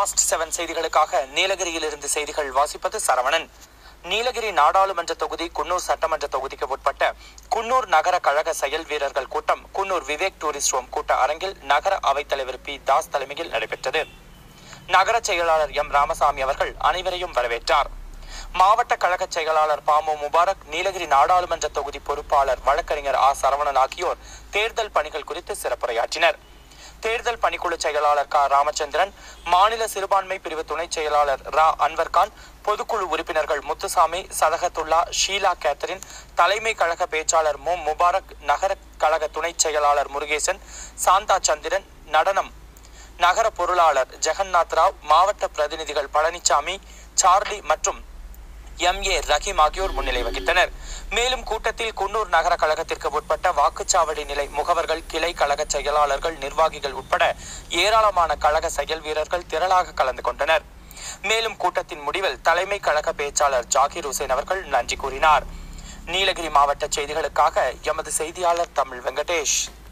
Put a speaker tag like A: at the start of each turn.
A: fast seven செய்திகளுக்காக நீலகிரியிலிருந்து செய்திகள் வாசிப்பது சரவணன் நீலகிரி நாடாளுமன்ற தொகுதி குன்னூர் சட்டமன்ற தொகுதிக்கு உட்பட்ட குன்னூர் நகர கழக செயல் வீரர்கள் கூட்டம் குன்னூர் விவேக் டூரிஸ்ட் ஹோம் கூட்ட அரங்கில் நகர அவைத்தலைவர் பி தாஸ் தலைமையில் நடைபெற்றது நகர செயலாளர் எம் ராமசாமி அவர்கள் அனைவரையும் வரவேற்றார் மாவட்ட கழக செயலாளர் பாமு முபாரக் நீலகிரி நாடாளுமன்ற தொகுதி பொறுப்பாளர் வழக்கறிஞர் ஆ சரவணன் ஆகியோர் தேர்தல் பணிகள் குறித்து சிறப்புரையாற்றினர் தேர்தல் பணிக்குழு செயலாளர் க ராமச்சந்திரன் மாநில சிறுபான்மை பிரிவு துணை செயலாளர் ரா அன்வர்கான் பொதுக்குழு உறுப்பினர்கள் முத்துசாமி சதகத்துல்லா ஷீலா கேத்தரின் தலைமை கழக பேச்சாளர் மு முபாரக் நகர கழக துணை செயலாளர் முருகேசன் சாந்தா சந்திரன் நடனம் நகர பொருளாளர் ஜெகநாத் ராவ் மாவட்ட பிரதிநிதிகள் பழனிசாமி சார்லி மற்றும் எம் ஏ ரஹீம் ஆகியோர் முன்னிலை வகித்தனர் மேலும் கூட்டத்தில் குன்னூர் நகர கழகத்திற்கு உட்பட்ட வாக்குச்சாவடி நிலை முகவர்கள் கிளை கழக செயலாளர்கள் நிர்வாகிகள் உட்பட ஏராளமான கழக செயல் வீரர்கள் திரளாக கலந்து கொண்டனர் மேலும் கூட்டத்தின் முடிவில் தலைமை கழக பேச்சாளர் ஜாகிர் ஹுசேன் அவர்கள் நன்றி கூறினார் நீலகிரி மாவட்ட செய்திகளுக்காக எமது செய்தியாளர் தமிழ் வெங்கடேஷ்